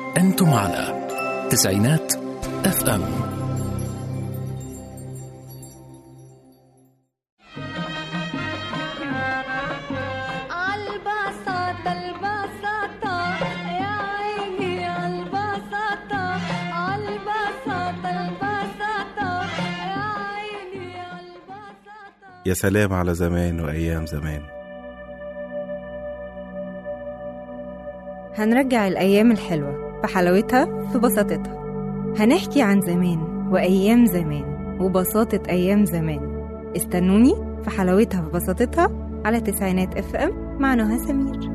أنتم على تسعينات اف ام عالبساطة البساطة يا عيني عالبساطة عالبساطة البساطة يا عيني عالبساطة يا سلام على زمان وأيام زمان هنرجع الأيام الحلوة بحلاوتها في بساطتها هنحكي عن زمان وأيام زمان وبساطة أيام زمان استنوني في حلاوتها في بساطتها على تسعينات اف ام مع نهى سمير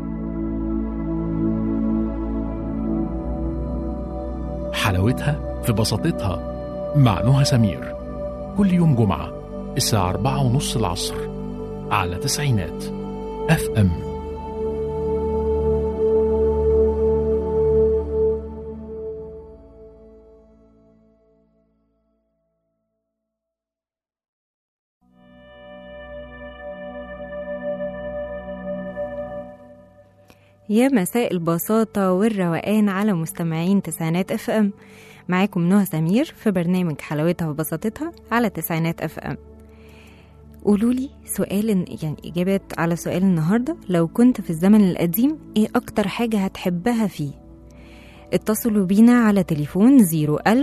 حلاوتها في بساطتها مع نهى سمير كل يوم جمعة الساعة أربعة ونص العصر على تسعينات اف ام يا مساء البساطة والروقان على مستمعين تسعينات اف ام معاكم نهى سمير في برنامج حلاوتها وبساطتها على تسعينات اف ام قولولي سؤال يعني إجابات على سؤال النهاردة لو كنت في الزمن القديم إيه أكتر حاجة هتحبها فيه اتصلوا بينا على تليفون 010427894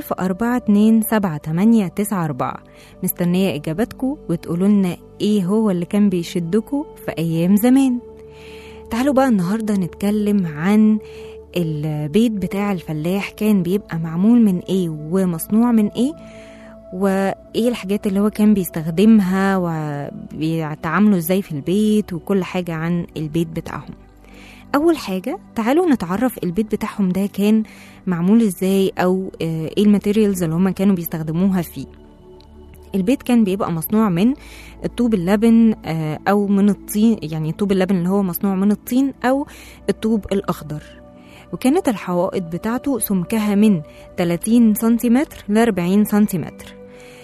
مستنية إجاباتكم وتقولوا لنا إيه هو اللي كان بيشدكوا في أيام زمان تعالوا بقى النهاردة نتكلم عن البيت بتاع الفلاح كان بيبقى معمول من ايه ومصنوع من ايه وايه الحاجات اللي هو كان بيستخدمها وبيتعاملوا ازاي في البيت وكل حاجة عن البيت بتاعهم اول حاجة تعالوا نتعرف البيت بتاعهم ده كان معمول ازاي او آه، ايه الماتيريالز اللي هم كانوا بيستخدموها فيه البيت كان بيبقى مصنوع من الطوب اللبن آه، او من الطين يعني طوب اللبن اللي هو مصنوع من الطين او الطوب الاخضر وكانت الحوائط بتاعته سمكها من 30 سنتيمتر ل 40 سنتيمتر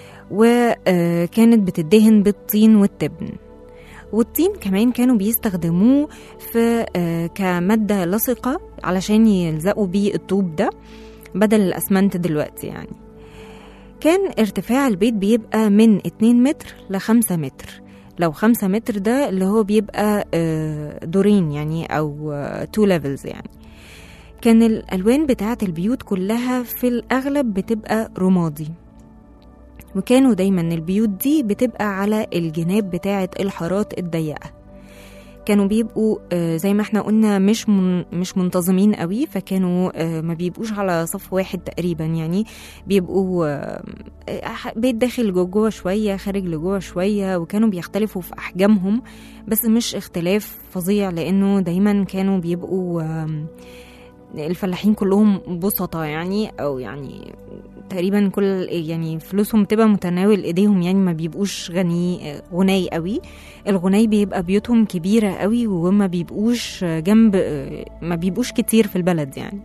وكانت بتدهن بالطين والتبن والطين كمان كانوا بيستخدموه في آه، كمادة لصقة علشان يلزقوا بيه الطوب ده بدل الأسمنت دلوقتي يعني كان ارتفاع البيت بيبقى من 2 متر ل 5 متر لو 5 متر ده اللي هو بيبقى آه، دورين يعني أو 2 ليفلز يعني كان الألوان بتاعة البيوت كلها في الأغلب بتبقى رمادي وكانوا دايما البيوت دي بتبقى على الجناب بتاعة الحارات الضيقة كانوا بيبقوا آه، زي ما احنا قلنا مش من مش منتظمين قوي فكانوا آه، ما بيبقوش على صف واحد تقريبا يعني بيبقوا آه، آه، بيت داخل جو- جوه شويه خارج لجوه شويه وكانوا بيختلفوا في احجامهم بس مش اختلاف فظيع لانه دايما كانوا بيبقوا آم، الفلاحين كلهم بسطة يعني او يعني تقريبا كل يعني فلوسهم بتبقى متناول ايديهم يعني ما بيبقوش غني غني قوي الغني بيبقى بيوتهم كبيرة قوي وما بيبقوش جنب ما بيبقوش كتير في البلد يعني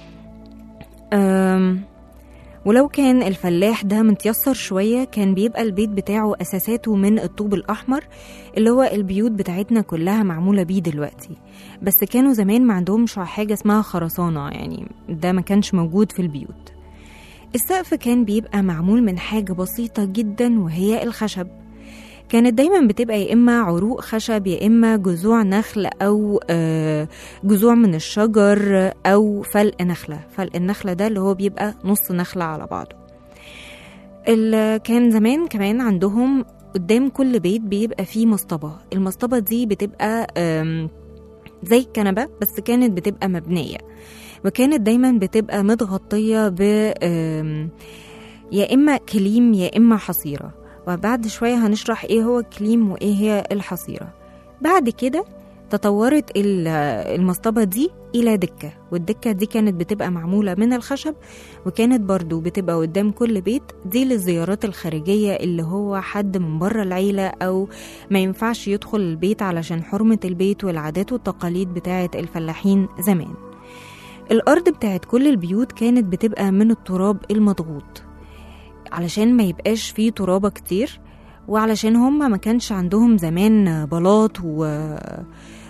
أم ولو كان الفلاح ده متيسر شوية كان بيبقى البيت بتاعه أساساته من الطوب الأحمر اللي هو البيوت بتاعتنا كلها معمولة بيه دلوقتي بس كانوا زمان ما عندهمش حاجة اسمها خرسانة يعني ده ما كانش موجود في البيوت السقف كان بيبقى معمول من حاجة بسيطة جدا وهي الخشب كانت دايما بتبقى يا إما عروق خشب يا إما جذوع نخل أو آه، جذوع من الشجر أو فلق نخلة فلق النخلة ده اللي هو بيبقى نص نخلة على بعضه ال- كان زمان كمان عندهم قدام كل بيت بيبقى فيه مصطبة المصطبة دي بتبقى آم، زي الكنبة بس كانت بتبقى مبنية وكانت دايما بتبقى متغطية ب آم، يا إما كليم يا إما حصيرة وبعد شوية هنشرح إيه هو الكليم وإيه هي الحصيرة بعد كده تطورت ال- المصطبة دي إلى دكة والدكة دي كانت بتبقى معمولة من الخشب وكانت برضو بتبقى قدام كل بيت دي للزيارات الخارجية اللي هو حد من بره العيلة أو ما ينفعش يدخل البيت علشان حرمة البيت والعادات والتقاليد بتاعة الفلاحين زمان الأرض بتاعت كل البيوت كانت بتبقى من التراب المضغوط علشان ما يبقاش فيه ترابة كتير وعلشان هما ما كانش عندهم زمان بلاط و...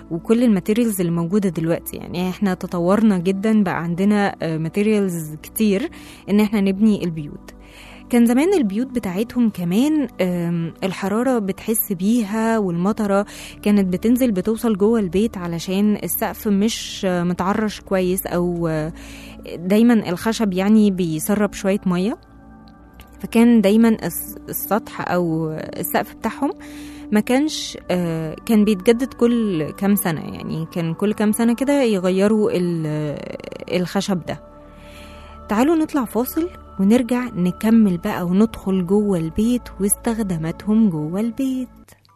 وكل الماتيريالز اللي موجودة دلوقتي يعني احنا تطورنا جدا بقى عندنا ماتيريالز كتير ان احنا نبني البيوت كان زمان البيوت بتاعتهم كمان آم، الحرارة بتحس بيها والمطرة كانت بتنزل بتوصل جوه البيت علشان السقف مش آه، متعرش كويس أو آه، دايما الخشب يعني بيسرب شوية مية فكان دايما الس- السطح أو السقف بتاعهم ما كانش آه، كان بيتجدد كل كام سنة يعني كان كل كام سنة كده يغيروا ال- الخشب ده تعالوا نطلع فاصل ونرجع نكمل بقى وندخل جوه البيت واستخداماتهم جوه البيت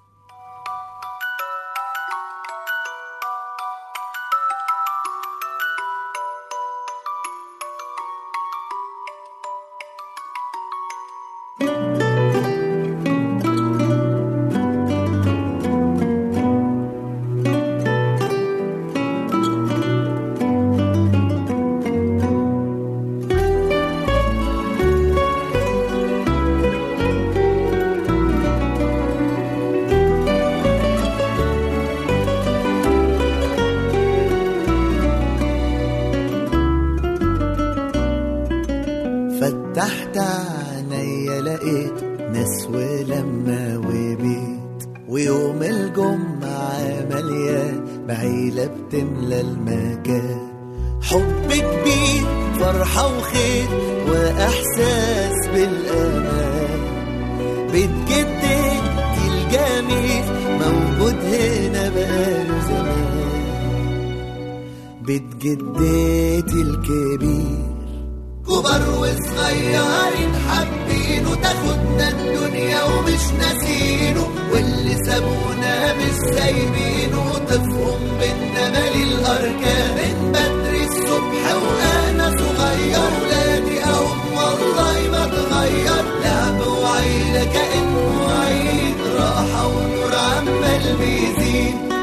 فتحت عينيا لقيت ناس ولما وبيت ويوم الجمعة مليان بعيلة بتملى المكان حب كبير فرحة وخير وإحساس بالأمان بيت جدتي الجميل موجود هنا بقاله زمان بيت جدتي الكبير كبر وصغيرين حابينه تاخدنا الدنيا ومش ناسينه واللي سابونا مش سايبينه طفهم بينا مالي الاركان من بدري الصبح وانا صغير ولادي اهم والله ما اتغير لعب وعيلة كأنه عيد راحة ونور عمال بيزيد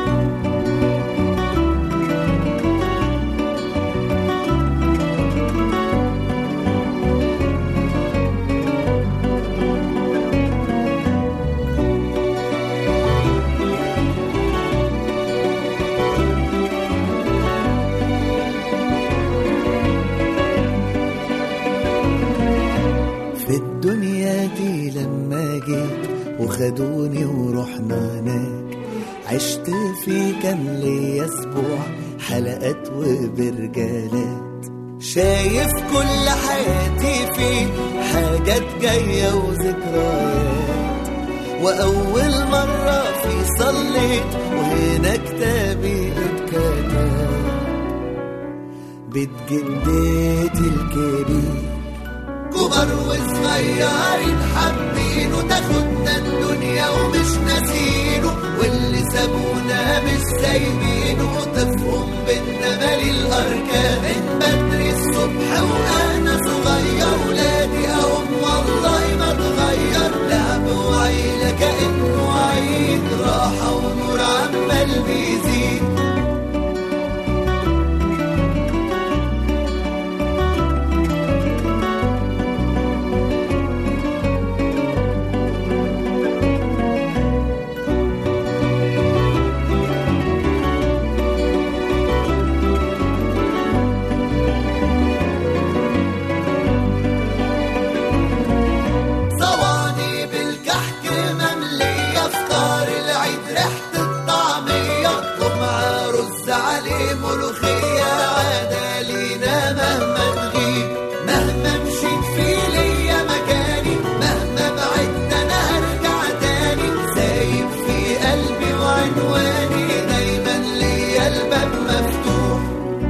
في الدنيا دي لما جيت وخدوني ورحنا هناك عشت في كان ليا اسبوع حلقات وبرجالات شايف كل حياتي فيه حاجات جاية وذكريات وأول مرة في صليت وهنا كتابي اتكتب بيت جدتي الكبير كبر وصغيرين حابينه تاخدنا الدنيا ومش ناسينه واللي سابونا مش سايبينه طفهم بينا مالي الاركان من بدري الصبح وانا صغير ولادي اهم والله ما اتغير لعب وعيلة كأنه عيد راحة ونور عمال بيزيد صواني بالكحك مملية فطار العيد ريحة الطعمية ومع رز عليه ملوخية عادة لينا مهما نغيب مهما مشيت في ليا مكاني مهما بعدت أنا هرجع تاني سايب في قلبي وعنواني دايما ليا الباب مفتوح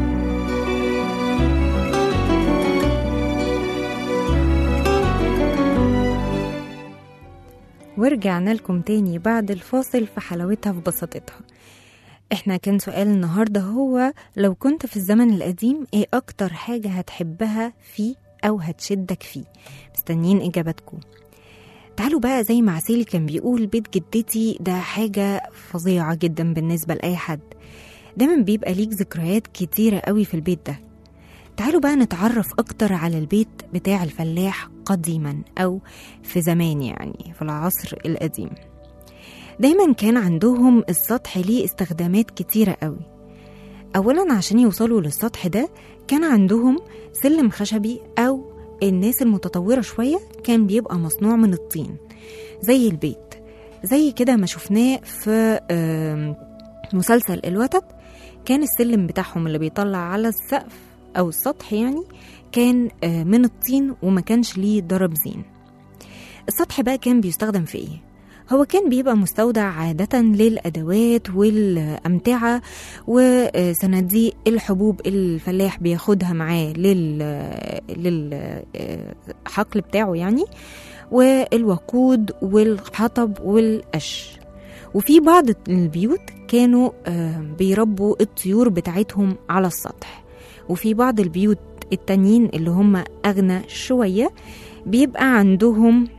ورجعنا لكم تاني بعد الفاصل في حلاوتها في بساطتها احنا كان سؤال النهاردة هو لو كنت في الزمن القديم ايه اكتر حاجة هتحبها فيه او هتشدك فيه مستنيين اجاباتكم تعالوا بقى زي ما عسيلي كان بيقول بيت جدتي ده حاجة فظيعة جدا بالنسبة لأي حد دايما بيبقى ليك ذكريات كتيرة قوي في البيت ده تعالوا بقى نتعرف أكتر على البيت بتاع الفلاح قديما أو في زمان يعني في العصر القديم دايما كان عندهم السطح ليه استخدامات كتيرة قوي أولا عشان يوصلوا للسطح ده كان عندهم سلم خشبي أو الناس المتطورة شوية كان بيبقى مصنوع من الطين زي البيت زي كده ما شفناه في آم، مسلسل الوتد كان السلم بتاعهم اللي بيطلع على السقف أو السطح يعني كان آه، من الطين وما كانش ليه ضرب زين السطح بقى كان بيستخدم في ايه هو كان بيبقى مستودع عادة للأدوات والأمتعة وصناديق الحبوب الفلاح بياخدها معاه لل للحقل بتاعه يعني والوقود والحطب والقش وفي بعض البيوت كانوا آه، بيربوا الطيور بتاعتهم على السطح وفي بعض البيوت التانيين اللي هم أغنى شوية بيبقى عندهم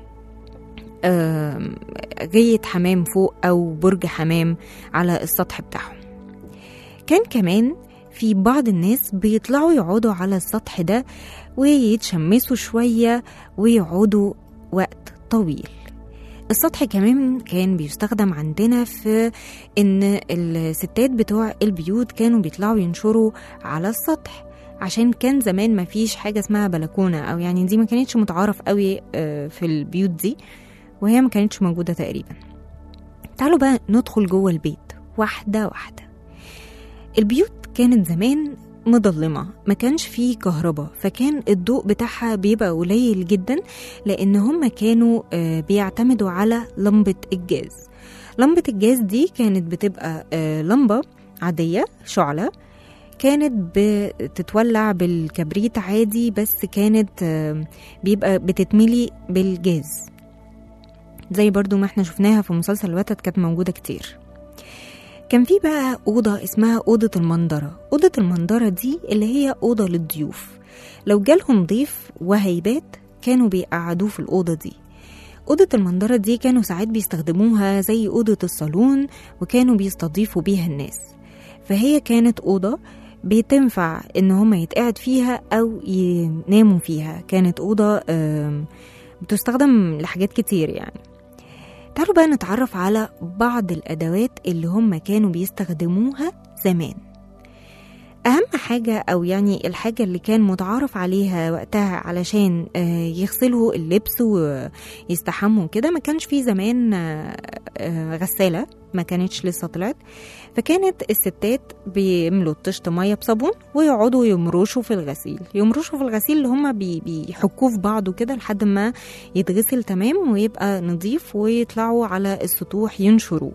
آم، غية حمام فوق أو برج حمام على السطح بتاعهم كان كمان في بعض الناس بيطلعوا يقعدوا على السطح ده ويتشمسوا شوية ويقعدوا وقت طويل السطح كمان كان بيستخدم عندنا في ان الستات بتوع البيوت كانوا بيطلعوا ينشروا على السطح عشان كان زمان ما فيش حاجة اسمها بلكونة أو يعني دي ما كانتش متعارف قوي آه، في البيوت دي وهي ما كانتش موجودة تقريبا تعالوا بقى ندخل جوه البيت واحدة واحدة البيوت كانت زمان مظلمة ما كانش فيه كهرباء فكان الضوء بتاعها بيبقى قليل جدا لأن هم كانوا آه، بيعتمدوا على لمبة الجاز لمبة الجاز دي كانت بتبقى آه، لمبة عادية شعلة كانت بتتولع بالكبريت عادي بس كانت آه، بيبقى بتتملي بالجاز زي برضو ما احنا شفناها في مسلسل الوتد كانت موجودة كتير كان في بقى أوضة اسمها أوضة المنظرة أوضة المنظرة دي اللي هي أوضة للضيوف لو جالهم ضيف وهيبات كانوا بيقعدوه في الأوضة دي أوضة المنظرة دي كانوا ساعات بيستخدموها زي أوضة الصالون وكانوا بيستضيفوا بيها الناس فهي كانت أوضة بتنفع إن هما يتقعد فيها أو يناموا فيها كانت أوضة آم، بتستخدم لحاجات كتير يعني تعالوا بقى نتعرف على بعض الأدوات اللي هم كانوا بيستخدموها زمان أهم حاجة أو يعني الحاجة اللي كان متعارف عليها وقتها علشان آه، يغسلوا اللبس ويستحموا كده ما كانش في زمان آه، آه، غسالة ما كانتش لسه طلعت فكانت الستات بيملوا الطشت ميه بصابون ويقعدوا يمرشوا في الغسيل يمرشوا في الغسيل اللي هم بي بيحكوه في بعضه كده لحد ما يتغسل تمام ويبقى نظيف ويطلعوا على السطوح ينشروه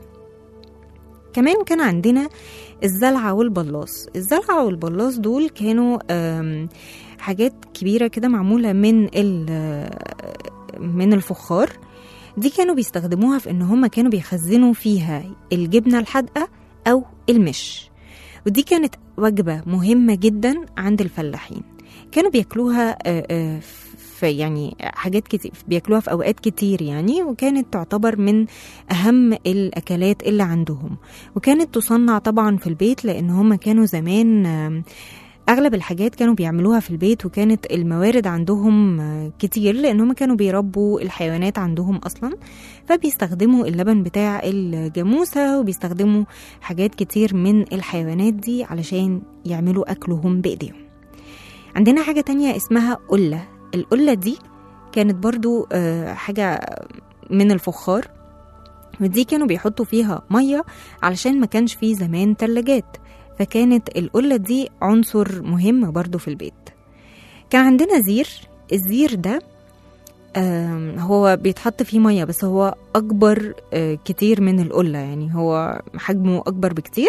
كمان كان عندنا الزلعة والبلاص الزلعة والبلاص دول كانوا آم، حاجات كبيرة كده معمولة من ال- من الفخار دي كانوا بيستخدموها في ان هم كانوا بيخزنوا فيها الجبنة الحادقة او المش ودي كانت وجبة مهمة جدا عند الفلاحين كانوا بياكلوها آه، آه، في يعني حاجات كتير بياكلوها في اوقات كتير يعني وكانت تعتبر من اهم الاكلات اللي عندهم وكانت تصنع طبعا في البيت لان هم كانوا زمان آم، اغلب الحاجات كانوا بيعملوها في البيت وكانت الموارد عندهم آه، كتير لان هم كانوا بيربوا الحيوانات عندهم اصلا فبيستخدموا اللبن بتاع الجاموسة وبيستخدموا حاجات كتير من الحيوانات دي علشان يعملوا أكلهم بإيديهم عندنا حاجة تانية اسمها قلة القلة دي كانت برضو آه، حاجة من الفخار ودي كانوا بيحطوا فيها مية علشان ما كانش فيه زمان تلاجات فكانت القلة دي عنصر مهم برضو في البيت كان عندنا زير الزير ده آم، هو بيتحط فيه ميه بس هو اكبر آه، كتير من القله يعني هو حجمه اكبر بكتير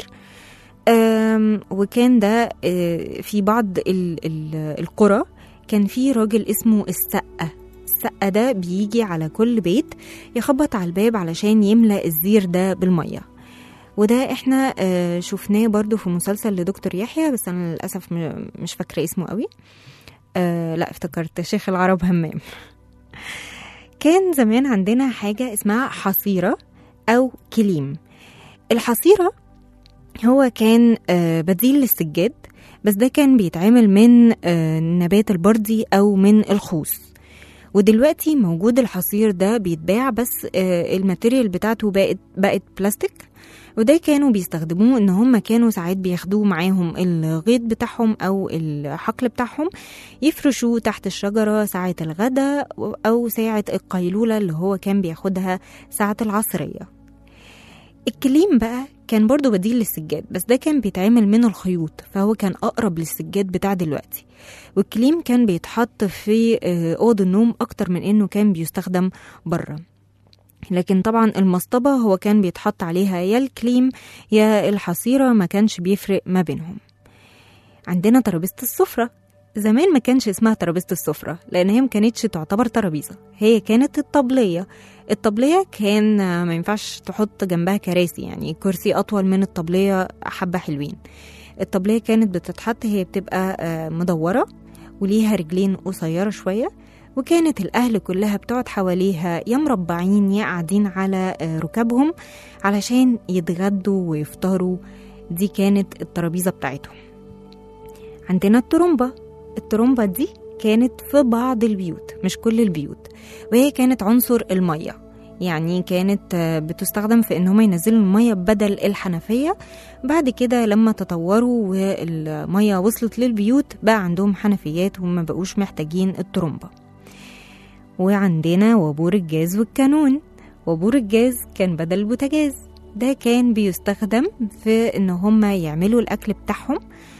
آم، وكان ده آه، في بعض ال- ال- القرى كان في راجل اسمه السقة السقة ده بيجي على كل بيت يخبط على الباب علشان يملأ الزير ده بالمية وده احنا آه، شفناه برضو في مسلسل لدكتور يحيى بس انا للأسف م- مش فاكرة اسمه قوي آه لا افتكرت شيخ العرب همام كان زمان عندنا حاجة اسمها حصيرة أو كليم الحصيرة هو كان آه، بديل للسجاد بس ده كان بيتعمل من آه، نبات البردي أو من الخوص ودلوقتي موجود الحصير ده بيتباع بس آه، الماتيريال بتاعته بقت بقت بلاستيك وده كانوا بيستخدموه ان هم كانوا ساعات بياخدوه معاهم الغيط بتاعهم او الحقل بتاعهم يفرشوه تحت الشجرة ساعة الغداء او ساعة القيلولة اللي هو كان بياخدها ساعة العصرية الكليم بقى كان برضو بديل للسجاد بس ده كان بيتعمل من الخيوط فهو كان أقرب للسجاد بتاع دلوقتي والكليم كان بيتحط في آه، أوض النوم أكتر من إنه كان بيستخدم بره لكن طبعا المصطبة هو كان بيتحط عليها يا الكليم يا الحصيرة ما كانش بيفرق ما بينهم عندنا ترابيزة السفرة زمان ما كانش اسمها ترابيزة السفرة لأن هي ما كانتش تعتبر ترابيزة هي كانت الطبلية الطبلية كان آه، ما ينفعش تحط جنبها كراسي يعني كرسي أطول من الطبلية حبة حلوين الطبلية كانت بتتحط هي بتبقى آه، مدورة وليها رجلين قصيرة شوية وكانت الأهل كلها بتقعد حواليها يا مربعين يا قاعدين على آه، ركابهم علشان يتغدوا ويفطروا دي كانت الترابيزة بتاعتهم عندنا الترومبة الترومبة دي كانت في بعض البيوت مش كل البيوت وهي كانت عنصر المية يعني كانت آه، بتستخدم في ان هم ينزلوا المية بدل الحنفية بعد كده لما تطوروا والمية وصلت للبيوت بقى عندهم حنفيات وما بقوش محتاجين الترومبة وعندنا وابور الجاز والكانون وابور الجاز كان بدل البوتاجاز ده كان بيستخدم في ان هم يعملوا الاكل بتاعهم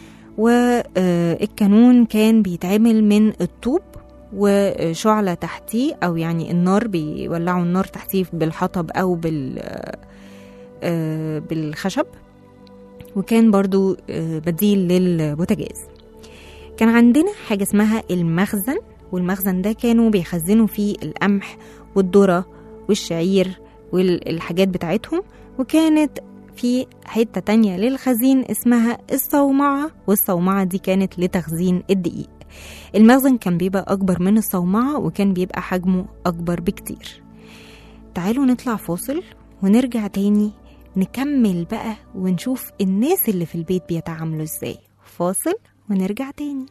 والكانون كان بيتعمل من الطوب وشعلة تحتيه أو يعني النار بيولعوا النار تحتيه بالحطب أو بال آه، بالخشب وكان برضو آه، بديل للبوتاجاز كان عندنا حاجة اسمها المخزن والمخزن ده كانوا بيخزنوا فيه القمح والذرة والشعير والحاجات بتاعتهم وكانت في حتة تانية للخزين اسمها الصومعة والصومعة دي كانت لتخزين الدقيق المخزن كان بيبقى أكبر من الصومعة وكان بيبقى حجمه أكبر بكتير تعالوا نطلع فاصل ونرجع تاني نكمل بقى ونشوف الناس اللي في البيت بيتعاملوا ازاي فاصل ونرجع تاني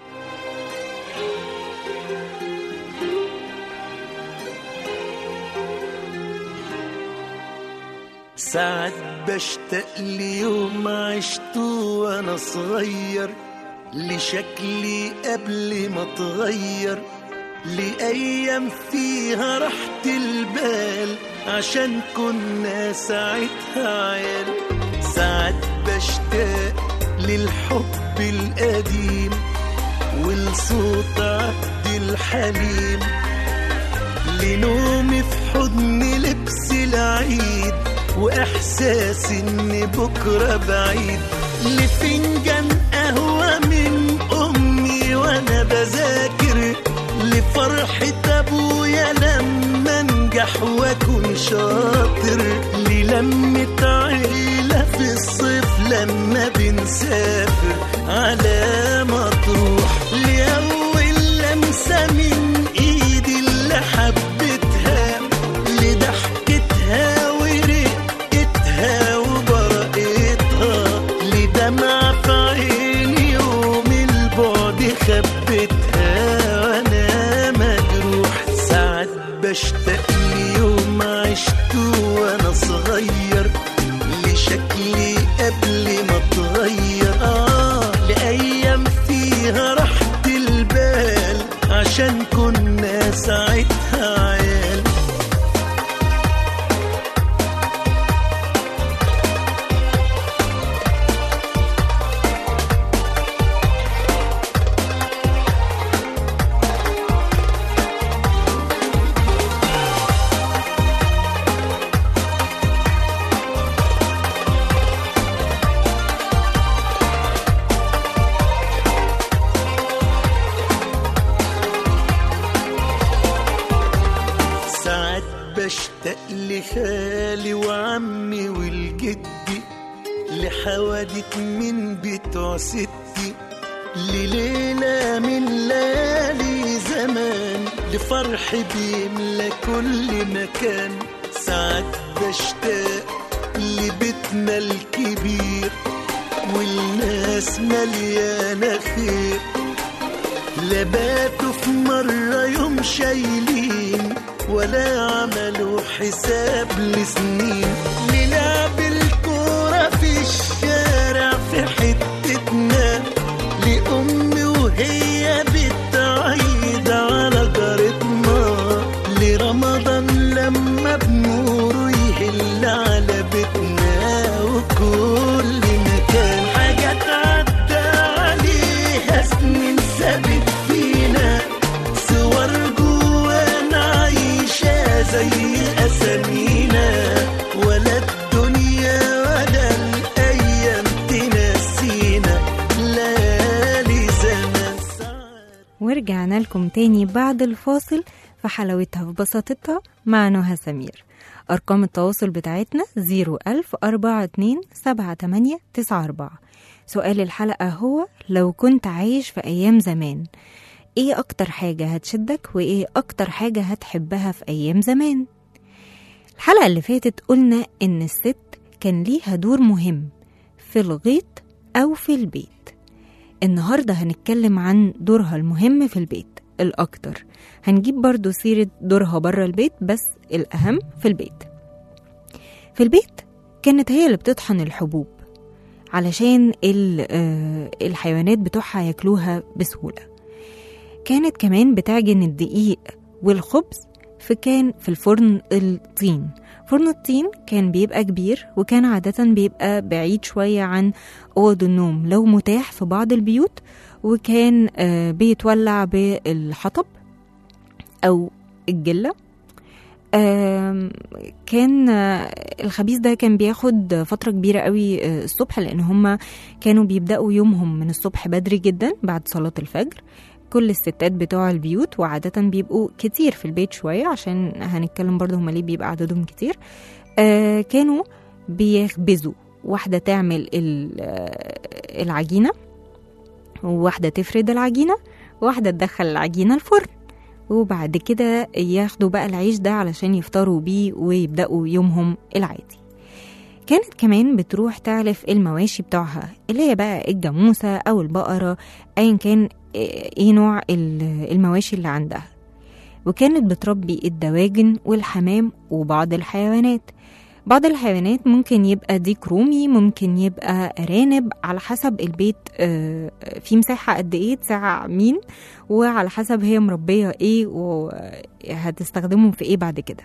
ساعات بشتاق ليوم عشته وانا صغير لشكلي قبل ما اتغير لأيام فيها راحة البال عشان كنا ساعتها عيال ساعات بشتاق للحب القديم ولصوت عبد الحليم لنومي في حضن لبس العيد واحساس ان بكره بعيد لفنجان قهوه من امي وانا بذاكر لفرحه ابويا لما انجح واكون شاطر للمه عيله في الصيف لما بنسافر على مطروح لاول لمسه من ايدي اللي حبيتها لضحكتها ورقتها وبرقتها لدمع في عيني يوم البعد خبتها وانا مجروح ساعات بشتاق ليوم عشته وانا صغير لشكلي قبل ما اتغير اه لايام فيها راحة البال عشان كنا ساعتها عيال ساعات بشتاق لخالي وعمي والجدي لحوادث من بتوع ستي لليلة من ليالي زمان لفرح بيملى كل مكان ساعات بشتاق لبيتنا الكبير والناس مليانة خير لا باتوا في مرة يوم شايلين ولا عملوا حساب لسنين نلعب الكورة في الشارع في حتتنا لأمي وهي بتعيد على جارتنا لرمضان لما بنوره يهل على بيتنا وكل مكان حاجات عدى عليها سنين سابت فينا صور جوانا عايشة زي أسامينا ولا الدنيا ولا الأيام تنسينا ليالي زمان سعاد ورجعنا لكم تاني بعد الفاصل في حلاوتها في بساطتها مع نهى سمير أرقام التواصل بتاعتنا 01042 سؤال الحلقة هو لو كنت عايش في أيام زمان إيه أكتر حاجة هتشدك وإيه أكتر حاجة هتحبها في أيام زمان الحلقة اللي فاتت قلنا إن الست كان ليها دور مهم في الغيط أو في البيت النهاردة هنتكلم عن دورها المهم في البيت الأكتر هنجيب برضو سيرة دورها بره البيت بس الأهم في البيت في البيت كانت هي اللي بتطحن الحبوب علشان ال- آه، الحيوانات بتوعها ياكلوها بسهولة كانت كمان بتعجن الدقيق والخبز في كان في الفرن الطين فرن الطين كان بيبقى كبير وكان عادة بيبقى بعيد شوية عن أوض النوم لو متاح في بعض البيوت وكان آه، بيتولع بالحطب أو الجلة آم، كان آه، الخبيز ده كان بياخد فترة كبيرة قوي آه، الصبح لأن هما كانوا بيبدأوا يومهم من الصبح بدري جدا بعد صلاة الفجر كل الستات بتوع البيوت وعادة بيبقوا كتير في البيت شوية عشان هنتكلم برضه هما ليه بيبقى عددهم كتير آه كانوا بيخبزوا واحدة تعمل ال- آه، العجينة وواحدة تفرد العجينة وواحدة تدخل العجينة الفرن وبعد كده ياخدوا بقى العيش ده علشان يفطروا بيه ويبدأوا يومهم العادي كانت كمان بتروح تعلف المواشي بتوعها اللي هي بقى الجاموسة أو البقرة أيا كان ايه نوع ال- المواشي اللي عندها وكانت بتربي الدواجن والحمام وبعض الحيوانات بعض الحيوانات ممكن يبقى ديك رومي ممكن يبقى أرانب على حسب البيت آه، فيه مساحة قد ايه تسع مين وعلى حسب هي مربية ايه وهتستخدمهم في ايه بعد كده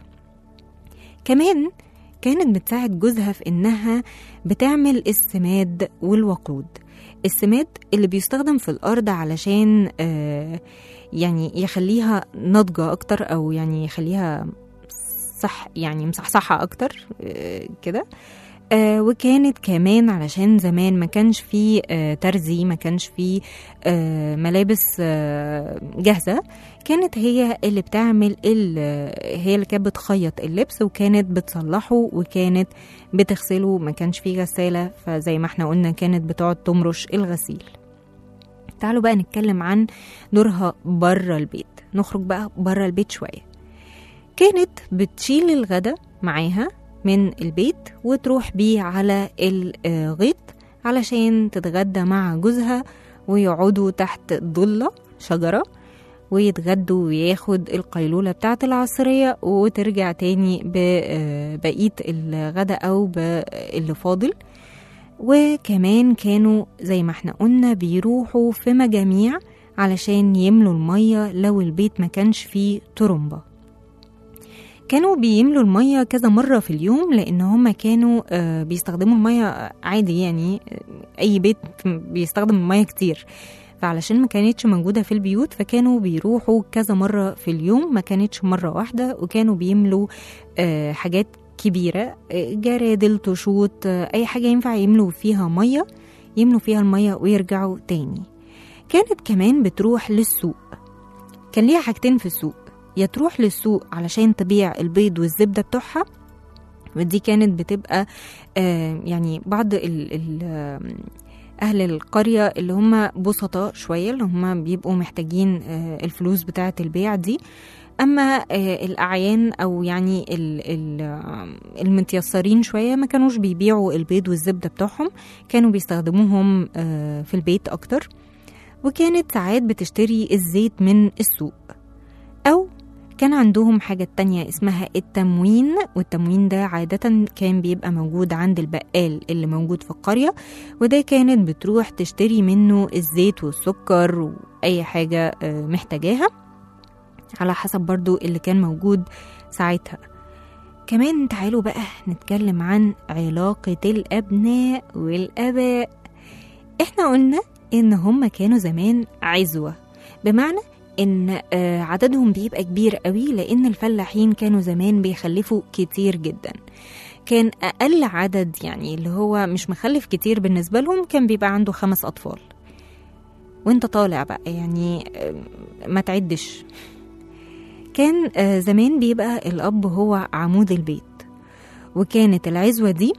كمان كانت بتساعد جوزها في انها بتعمل السماد والوقود السماد اللي بيستخدم في الارض علشان آه، يعني يخليها ناضجة اكتر او يعني يخليها صح يعني مصحصحة اكتر آه، كده آه وكانت كمان علشان زمان ما كانش فيه آه ترزي ما كانش فيه آه ملابس آه جاهزة كانت هي اللي بتعمل ال- هي اللي كانت بتخيط اللبس وكانت بتصلحه وكانت بتغسله ما كانش فيه غسالة فزي ما احنا قلنا كانت بتقعد تمرش الغسيل تعالوا بقى نتكلم عن دورها بره البيت نخرج بقى بره البيت شوية كانت بتشيل الغدا معاها من البيت وتروح بيه على الغيط علشان تتغدى مع جوزها ويقعدوا تحت ضلة شجرة ويتغدوا وياخد القيلولة بتاعت العصرية وترجع تاني ببقية الغدا أو باللي فاضل وكمان كانوا زي ما احنا قلنا بيروحوا في مجاميع علشان يملوا المية لو البيت ما كانش فيه طرمبة كانوا بيملوا المية كذا مرة في اليوم لأن هما كانوا آه، بيستخدموا المية عادي يعني آه، أي بيت بيستخدم المية كتير فعلشان ما كانتش موجودة في البيوت فكانوا بيروحوا كذا مرة في اليوم ما كانتش مرة واحدة وكانوا بيملوا آه، حاجات كبيرة آه، جرادل تشوط آه، أي حاجة ينفع يملوا فيها مية يملوا فيها المية ويرجعوا تاني كانت كمان بتروح للسوق كان ليها حاجتين في السوق يا تروح للسوق علشان تبيع البيض والزبدة بتوعها ودي كانت بتبقى آه يعني بعض ال ال آه، أهل القرية اللي هم بسطاء شوية اللي هم بيبقوا محتاجين آه الفلوس بتاعة البيع دي أما آه الأعيان أو يعني ال ال آه، المتيسرين شوية ما كانوش بيبيعوا البيض والزبدة بتوعهم كانوا بيستخدموهم آه في البيت أكتر وكانت ساعات بتشتري الزيت من السوق أو كان عندهم حاجة تانية اسمها التموين والتموين ده عادة كان بيبقى موجود عند البقال اللي موجود في القرية وده كانت بتروح تشتري منه الزيت والسكر وأي حاجة آه، محتاجاها على حسب برضو اللي كان موجود ساعتها كمان تعالوا بقى نتكلم عن علاقة الأبناء والآباء احنا قلنا إن هما كانوا زمان عزوة بمعنى إن آه، عددهم بيبقى كبير قوي لأن الفلاحين كانوا زمان بيخلفوا كتير جدا كان أقل عدد يعني اللي هو مش مخلف كتير بالنسبة لهم كان بيبقى عنده خمس أطفال وانت طالع بقى يعني آه، ما تعدش كان آه، زمان بيبقى الأب هو عمود البيت وكانت العزوة دي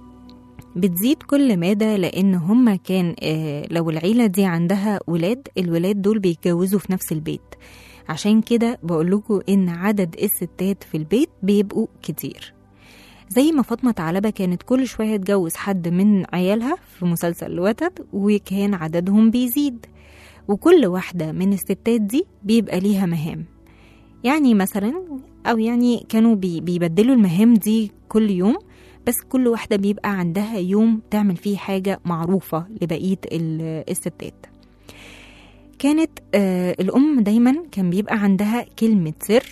بتزيد كل مادة لأن هما كان آه، لو العيلة دي عندها ولاد الولاد دول بيتجوزوا في نفس البيت عشان كده بقولكوا إن عدد الستات في البيت بيبقوا كتير زي ما فاطمة ثعلبة كانت كل شوية تجوز حد من عيالها في مسلسل الوتد وكان عددهم بيزيد وكل واحدة من الستات دي بيبقى ليها مهام يعني مثلا أو يعني كانوا بي بيبدلوا المهام دي كل يوم بس كل واحدة بيبقى عندها يوم تعمل فيه حاجة معروفة لبقية ال- الستات كانت آه الأم دايما كان بيبقى عندها كلمة سر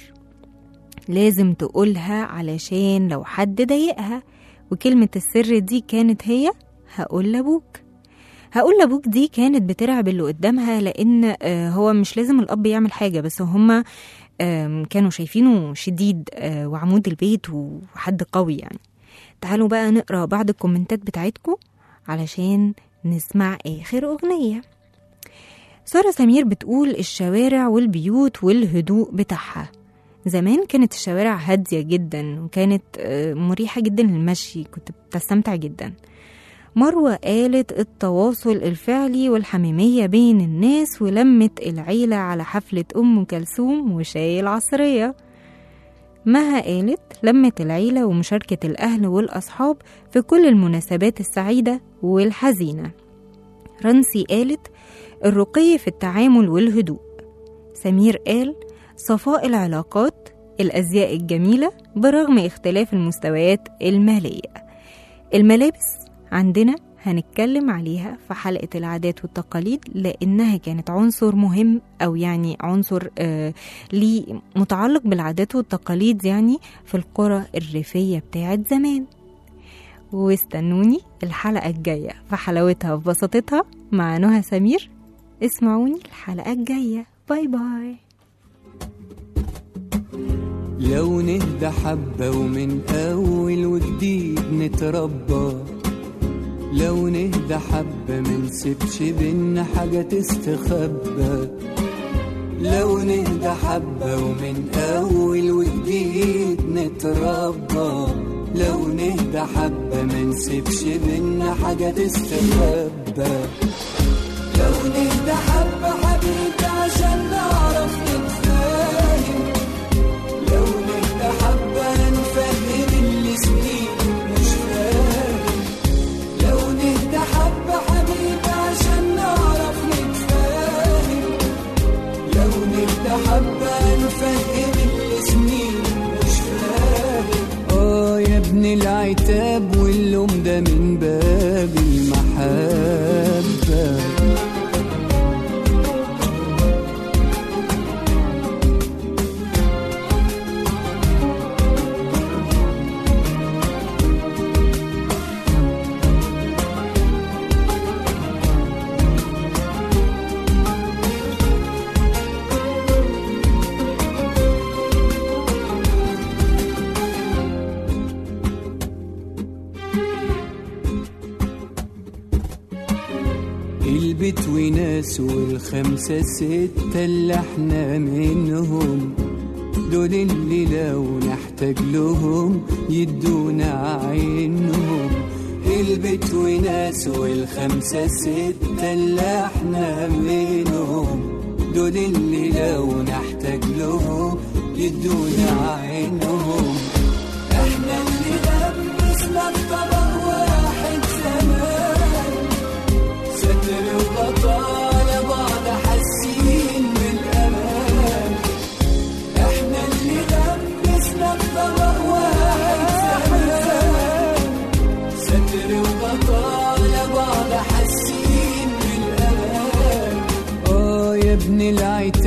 لازم تقولها علشان لو حد ضايقها وكلمة السر دي كانت هي هقول لأبوك هقول لأبوك دي كانت بترعب اللي قدامها لأن آه هو مش لازم الأب يعمل حاجة بس هما آم، كانوا شايفينه شديد آه، وعمود البيت وحد قوي يعني تعالوا بقى نقرا بعض الكومنتات بتاعتكم علشان نسمع آخر أغنية سارة سمير بتقول الشوارع والبيوت والهدوء بتاعها زمان كانت الشوارع هادية جدا وكانت آه، مريحة جدا للمشي كنت بتستمتع جدا مروة قالت التواصل الفعلي والحميمية بين الناس ولمة العيلة على حفلة أم كلثوم وشاي العصرية مها قالت لمة العيلة ومشاركة الأهل والأصحاب في كل المناسبات السعيدة والحزينة رنسي قالت الرقي في التعامل والهدوء سمير قال صفاء العلاقات الأزياء الجميلة برغم اختلاف المستويات المالية الملابس عندنا هنتكلم عليها في حلقة العادات والتقاليد لأنها كانت عنصر مهم أو يعني عنصر آه ليه متعلق بالعادات والتقاليد يعني في القرى الريفية بتاعت زمان واستنوني الحلقة الجاية في حلاوتها وفي بساطتها مع نهى سمير اسمعوني الحلقة الجاية باي باي لو نهدى حبة ومن أول وجديد نتربى لو نهدى حبة منسيبش بينا حاجة تستخبى لو نهدى حبة ومن أول وجديد نتربى لو نهدى حبة منسيبش بينا حاجة تستخبى لو نهدى حبة حبيبي عشان نعرف نتفاهم لو نهدى حبة نفهم اللي سنين مش فاهم لو نهدى حبة حبيبي عشان نعرف نتفاهم لو نهدى حبة نفهم اللي سنين مش فاهم اه يا ابن العتاب واللوم ده من باب المحبة البيت وناس والخمسة ستة اللي احنا منهم دول اللي لو نحتاج لهم يدونا عينهم البيت وناس والخمسة ستة اللي احنا منهم دول اللي لو نحتاج لهم يدونا عينهم احنا اللي لبسنا الطبق واحد زمان ستر وغطا على بعض ابن العتاب